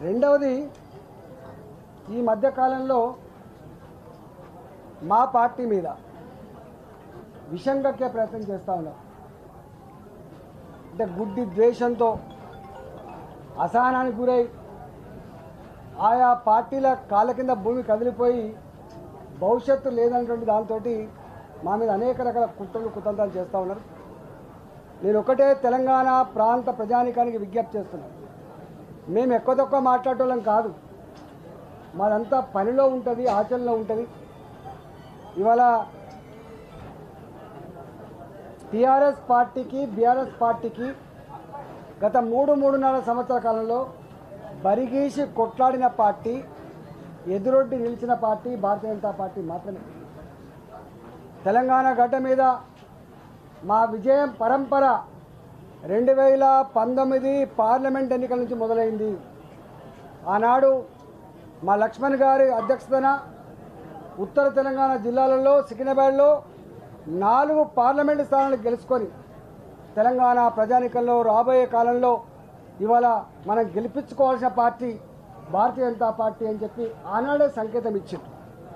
రెండవది ఈ మధ్యకాలంలో మా పార్టీ మీద విషం కక్కే ప్రయత్నం చేస్తూ ఉన్నారు అంటే గుడ్డి ద్వేషంతో అసహనానికి గురై ఆయా పార్టీల కాళ్ళ కింద భూమి కదిలిపోయి భవిష్యత్తు లేదన్నటువంటి దాంతో మా మీద అనేక రకాల కుట్రలు కుతంత్రాలు చేస్తూ ఉన్నారు నేను ఒకటే తెలంగాణ ప్రాంత ప్రజానికానికి విజ్ఞప్తి చేస్తున్నాను మేము ఎక్కువ తక్కువ మాట్లాడటం కాదు మాదంతా పనిలో ఉంటుంది ఆచరణలో ఉంటుంది ఇవాళ టీఆర్ఎస్ పార్టీకి బీఆర్ఎస్ పార్టీకి గత మూడు మూడున్నర సంవత్సరాల కాలంలో బరిగీసి కొట్లాడిన పార్టీ ఎదురొడ్డి నిలిచిన పార్టీ భారతీయ జనతా పార్టీ మాత్రమే తెలంగాణ గడ్డ మీద మా విజయం పరంపర రెండు వేల పంతొమ్మిది పార్లమెంట్ ఎన్నికల నుంచి మొదలైంది ఆనాడు మా లక్ష్మణ్ గారి అధ్యక్షతన ఉత్తర తెలంగాణ జిల్లాలలో సికింద్రాబాద్లో నాలుగు పార్లమెంటు స్థానాలు గెలుచుకొని తెలంగాణ ప్రజానికంలో రాబోయే కాలంలో ఇవాళ మనం గెలిపించుకోవాల్సిన పార్టీ భారతీయ జనతా పార్టీ అని చెప్పి ఆనాడే సంకేతం ఇచ్చింది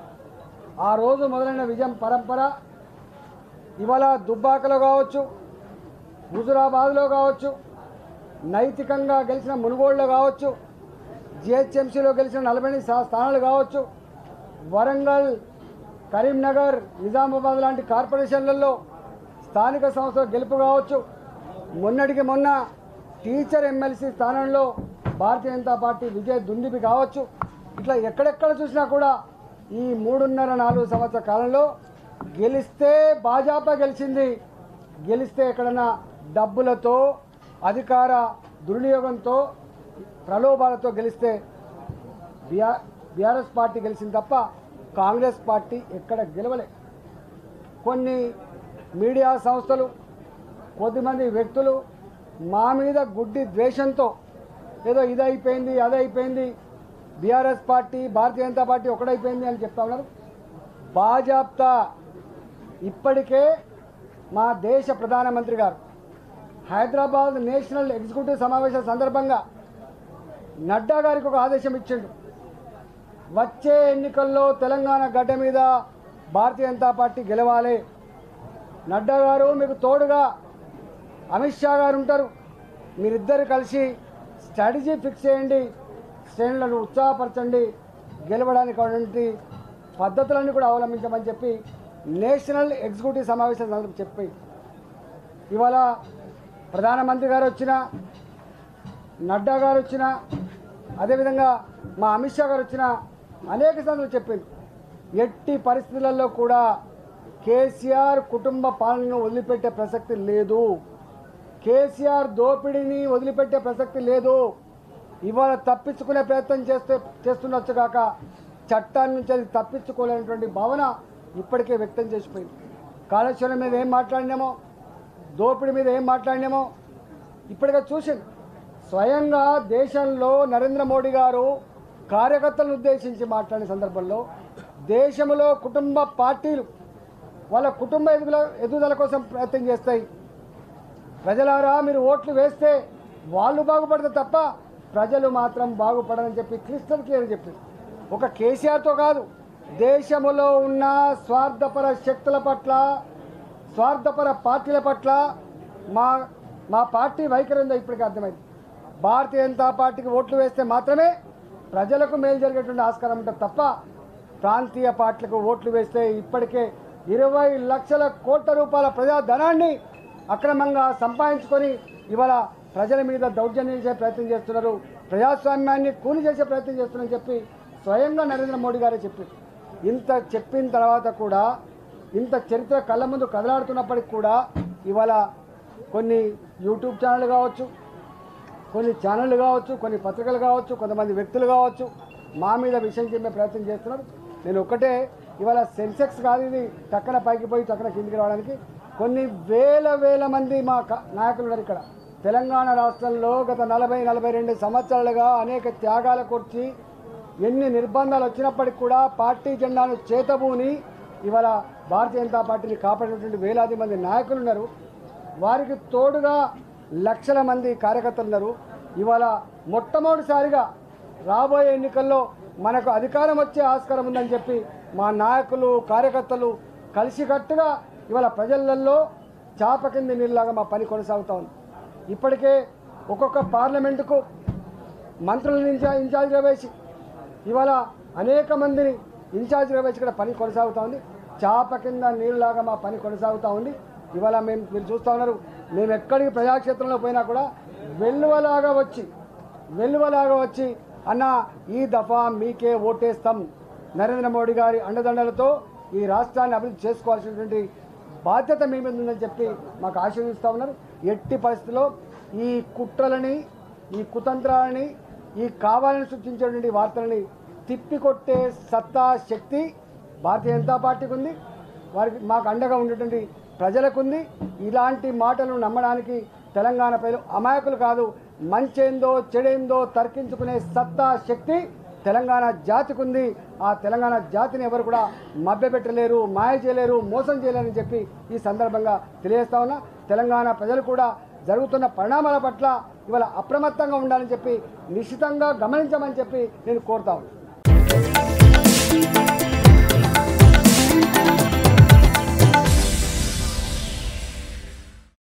ఆ రోజు మొదలైన విజయం పరంపర ఇవాళ దుబ్బాకలో కావచ్చు హుజురాబాద్లో కావచ్చు నైతికంగా గెలిచిన మునుగోడులో కావచ్చు జిహెచ్ఎంసీలో గెలిచిన నలభై ఎనిమిది స్థా- స్థానాలు కావచ్చు వరంగల్ కరీంనగర్ నిజామాబాద్ లాంటి కార్పొరేషన్లలో స్థానిక సంస్థల గెలుపు కావచ్చు మొన్నటికి మొన్న టీచర్ ఎమ్మెల్సీ స్థానంలో భారతీయ జనతా పార్టీ విజయ దుందిపి కావచ్చు ఇట్లా ఎక్కడెక్కడ చూసినా కూడా ఈ మూడున్నర నాలుగు సంవత్సరాల కాలంలో గెలిస్తే భాజపా గెలిచింది గెలిస్తే ఎక్కడన్నా డబ్బులతో అధికార దుర్వినియోగంతో ప్రలోభాలతో గెలిస్తే బిఆర్ బీఆర్ఎస్ పార్టీ గెలిచింది తప్ప కాంగ్రెస్ పార్టీ ఎక్కడ గెలవలే కొన్ని మీడియా సంస్థలు కొద్దిమంది వ్యక్తులు మా మీద గుడ్డి ద్వేషంతో ఏదో ఇది అయిపోయింది అది అయిపోయింది BRS party Bharatiya Janata party ఒకటైపోయింది అని చెప్తా ఉన్నారు బాజాప్తా ఇప్పటికే మా దేశ ప్రధానమంత్రి గారు హైదరాబాద్ నేషనల్ ఎగ్జిక్యూటివ్ సమావేశం సందర్భంగా నడ్డా గారికి ఒక ఆదేశం ఇచ్చిండు వచ్చే ఎన్నికల్లో తెలంగాణ గడ్డ మీద భారతీయ జనతా పార్టీ గెలవాలి నడ్డా గారు మీకు తోడుగా అమిత్ షా గారు ఉంటారు మీరిద్దరు కలిసి స్ట్రాటజీ ఫిక్స్ చేయండి శ్రేణులను ఉత్సాహపరచండి గెలవడానికి ఉన్నటువంటి పద్ధతులన్నీ కూడా అవలంబించమని చెప్పి నేషనల్ ఎగ్జిక్యూటివ్ సమావేశం సందర్భం చెప్పి ఇవాళ ప్రధానమంత్రి గారు వచ్చిన నడ్డా గారు వచ్చిన అదేవిధంగా మా అమిత్ షా గారు వచ్చిన అనేక సందర్భాలు చెప్పింది ఎట్టి పరిస్థితులలో కూడా కేసీఆర్ కుటుంబ పాలనను వదిలిపెట్టే ప్రసక్తి లేదు కేసీఆర్ దోపిడీని వదిలిపెట్టే ప్రసక్తి లేదు ఇవాళ తప్పించుకునే ప్రయత్నం చేస్తే చేస్తుండొచ్చు కాక చట్టాన్ని నుంచి అది తప్పించుకోలేనటువంటి భావన ఇప్పటికే వ్యక్తం చేసిపోయింది కాళేశ్వరం మీద ఏం మాట్లాడినామో దోపిడీ మీద ఏం మాట్లాడినామో ఇప్పటికే చూసింది స్వయంగా దేశంలో నరేంద్ర మోడీ గారు కార్యకర్తలను ఉద్దేశించి మాట్లాడిన సందర్భంలో దేశంలో కుటుంబ పార్టీలు వాళ్ళ కుటుంబ ఎదుగుదల ఎదుగుదల కోసం ప్రయత్నం చేస్తాయి ప్రజలారా మీరు ఓట్లు వేస్తే వాళ్ళు బాగుపడతారు తప్ప ప్రజలు మాత్రం బాగుపడరని చెప్పి క్రిస్టల్ క్లియర్ చెప్పింది ఒక కేసీఆర్తో కాదు దేశంలో ఉన్న స్వార్థపర శక్తుల పట్ల స్వార్థపర పార్టీల పట్ల మా మా పార్టీ వైఖరి ఉందో ఇప్పటికీ అర్థమైంది భారతీయ జనతా పార్టీకి ఓట్లు వేస్తే మాత్రమే ప్రజలకు మేలు జరిగేటువంటి ఆస్కారం ఉంటుంది తప్ప ప్రాంతీయ పార్టీలకు ఓట్లు వేస్తే ఇప్పటికే ఇరవై లక్షల కోట్ల రూపాయల ప్రజాధనాన్ని అక్రమంగా సంపాదించుకొని ఇవాళ ప్రజల మీద దౌర్జన్యం చేసే ప్రయత్నం చేస్తున్నారు ప్రజాస్వామ్యాన్ని కూలి చేసే ప్రయత్నం చేస్తున్నారని చెప్పి స్వయంగా నరేంద్ర మోడీ గారే చెప్పారు ఇంత చెప్పిన తర్వాత కూడా ఇంత చరిత్ర కళ్ళ ముందు కదలాడుతున్నప్పటికి కూడా ఇవాళ కొన్ని యూట్యూబ్ ఛానళ్ళు కావచ్చు కొన్ని ఛానళ్ళు కావచ్చు కొన్ని పత్రికలు కావచ్చు కొంతమంది వ్యక్తులు కావచ్చు మా మీద విషయం చెప్పే ప్రయత్నం చేస్తున్నారు నేను ఒక్కటే ఇవాళ సెన్సెక్స్ కాదు ఇది టక్కన పైకి పోయి టక్కన కిందికి రావడానికి కొన్ని వేల వేల మంది మా క- నాయకులు ఉన్నారు ఇక్కడ తెలంగాణ రాష్ట్రంలో గత నలభై నలభై రెండు సంవత్సరాలుగా అనేక త్యాగాల కూర్చి ఎన్ని నిర్బంధాలు వచ్చినప్పటికి కూడా పార్టీ జెండాను చేతబూని ఇవాళ భారతీయ జనతా పార్టీని కాపాడినటువంటి వేలాది మంది నాయకులు ఉన్నారు వారికి తోడుగా లక్షల మంది కార్యకర్తలు ఉన్నారు ఇవాళ మొట్టమొదటిసారిగా రాబోయే ఎన్నికల్లో మనకు అధికారం వచ్చే ఆస్కారం ఉందని చెప్పి మా నాయకులు కార్యకర్తలు కలిసికట్టుగా ఇవాళ ప్రజలలో చాప కింద నీళ్ళలాగా మా పని కొనసాగుతా ఉంది ఇప్పటికే ఒక్కొక్క పార్లమెంటుకు మంత్రులను ఇన్ఛా ఇన్ఛార్జ్గా వేసి ఇవాళ అనేక మందిని ఇన్ఛార్జ్గా వేసి ఇక్కడ పని కొనసాగుతూ ఉంది చాప కింద నీళ్ళలాగా మా పని కొనసాగుతూ ఉంది ఇవాళ మేము మీరు చూస్తూ ఉన్నారు మేము ఎక్కడికి ప్రజాక్షేత్రంలో పోయినా కూడా వెల్లువలాగా వచ్చి వెల్లువలాగా వచ్చి అన్న ఈ దఫా మీకే ఓటేస్తాం నరేంద్ర మోడీ గారి అండదండలతో ఈ రాష్ట్రాన్ని అభివృద్ధి చేసుకోవాల్సినటువంటి బాధ్యత మీ మీద ఉందని చెప్పి మాకు ఆశీర్వదిస్తూ ఉన్నారు ఎట్టి పరిస్థితుల్లో ఈ కుట్రలని ఈ కుతంత్రాలని ఈ కావాలని సృష్టించేటువంటి వార్తలని తిప్పికొట్టే సత్తా శక్తి భారతీయ జనతా పార్టీకి ఉంది వారికి మాకు అండగా ఉండేటువంటి ప్రజలకు ఉంది ఇలాంటి మాటలు నమ్మడానికి తెలంగాణ ప్రజలు అమాయకులు కాదు మంచేందో చెడేందో తర్కించుకునే సత్తా శక్తి తెలంగాణ జాతికి ఉంది ఆ తెలంగాణ జాతిని ఎవరు కూడా మభ్యపెట్టలేరు మాయ చేయలేరు మోసం చేయలేరని చెప్పి ఈ సందర్భంగా తెలియజేస్తా ఉన్నా తెలంగాణ ప్రజలు కూడా జరుగుతున్న పరిణామాల పట్ల ఇవాళ అప్రమత్తంగా ఉండాలని చెప్పి నిశ్చితంగా గమనించమని చెప్పి నేను కోరుతా ఉన్నాను